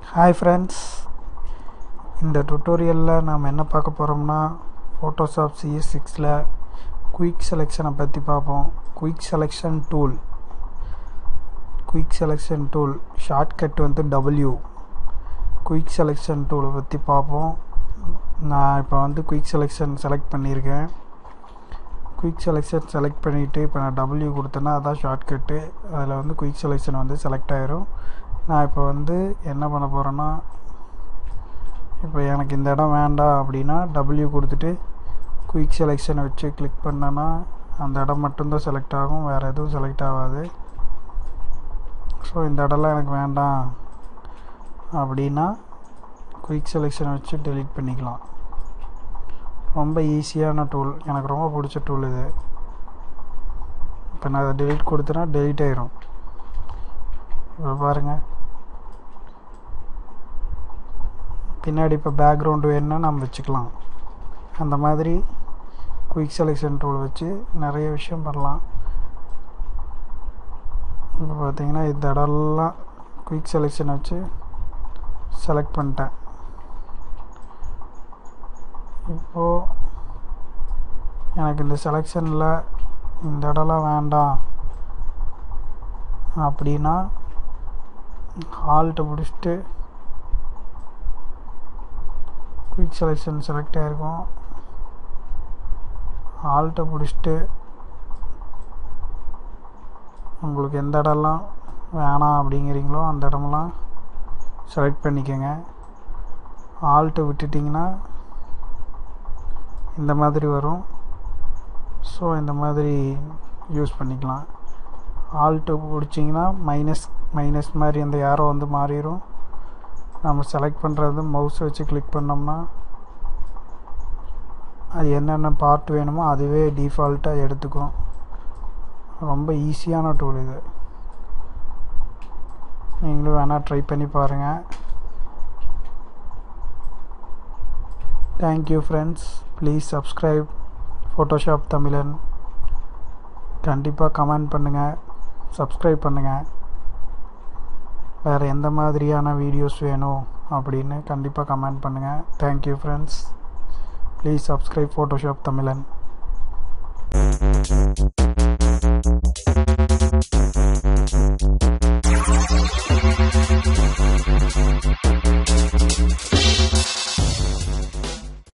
Hi friends இந்த டுட்டோரியலில் நாம் என்ன பார்க்க போகிறோம்னா ஃபோட்டோஷாப் சிஎஸ் சிக்ஸில் குயிக் செலெக்ஷனை பற்றி பார்ப்போம் quick selection tool quick selection tool shortcut வந்து டபிள்யூ குயிக் செலெக்ஷன் டூலை பற்றி பார்ப்போம் நான் இப்போ வந்து குயிக் செலெக்ஷன் செலக்ட் பண்ணியிருக்கேன் குயிக் செலெக்ஷன் செலக்ட் பண்ணிவிட்டு இப்போ நான் டபிள்யூ கொடுத்தேன்னா அதான் ஷார்ட்கட்டு அதில் வந்து குயிக் செலெக்ஷன் வந்து செலக்ட் ஆயிரும் நான் இப்போ வந்து என்ன பண்ண போகிறேன்னா இப்போ எனக்கு இந்த இடம் வேண்டாம் அப்படின்னா டபிள்யூ கொடுத்துட்டு குயிக் செலெக்ஷனை வச்சு கிளிக் பண்ணேன்னா அந்த இடம் மட்டும்தான் செலக்ட் ஆகும் வேறு எதுவும் செலக்ட் ஆகாது ஸோ இந்த இடம்லாம் எனக்கு வேண்டாம் அப்படின்னா குயிக் செலெக்ஷனை வச்சு டெலீட் பண்ணிக்கலாம் ரொம்ப ஈஸியான டூல் எனக்கு ரொம்ப பிடிச்ச டூல் இது இப்போ நான் அதை டெலீட் கொடுத்தேன்னா டெலீட் ஆயிரும் இப்போ பாருங்கள் பின்னாடி இப்போ பேக்ரவுண்டு வேணுன்னா நம்ம வச்சுக்கலாம் அந்த மாதிரி குயிக் செலெக்ஷன் டூல் வச்சு நிறைய விஷயம் பண்ணலாம் இப்போ பார்த்தீங்கன்னா இந்த இடம்லாம் குயிக் செலெக்ஷன் வச்சு செலக்ட் பண்ணிட்டேன் இப்போது எனக்கு இந்த செலெக்ஷனில் இந்த இடம்லாம் வேண்டாம் அப்படின்னா ஹால்ட்டை பிடிச்சிட்டு குயிக் செலெக்ஷன் செலக்ட் ஆகிருக்கும் ஆல்ட்டை பிடிச்சிட்டு உங்களுக்கு எந்த இடம்லாம் வேணாம் அப்படிங்கிறீங்களோ அந்த இடமெல்லாம் செலக்ட் பண்ணிக்கோங்க ஆல்ட்டை விட்டுட்டிங்கன்னா இந்த மாதிரி வரும் ஸோ இந்த மாதிரி யூஸ் பண்ணிக்கலாம் ஆல்ட்டு பிடிச்சிங்கன்னா மைனஸ் மைனஸ் மாதிரி அந்த ஏரோ வந்து மாறிடும் நம்ம செலக்ட் பண்ணுறது மவுஸ் வச்சு கிளிக் பண்ணோம்னா அது என்னென்ன பார்ட் வேணுமோ அதுவே டிஃபால்ட்டாக எடுத்துக்கும் ரொம்ப ஈஸியான டூல் இது நீங்களும் வேணால் ட்ரை பண்ணி பாருங்கள் thank you friends please subscribe Photoshop Tamilan கண்டிப்பாக கமெண்ட் பண்ணுங்கள் சப்ஸ்கிரைப் பண்ணுங்கள் வேறு எந்த மாதிரியான வீடியோஸ் வேணும் அப்படின்னு கண்டிப்பாக கமெண்ட் பண்ணுங்கள் thank you friends please subscribe Photoshop Tamilan Thank you.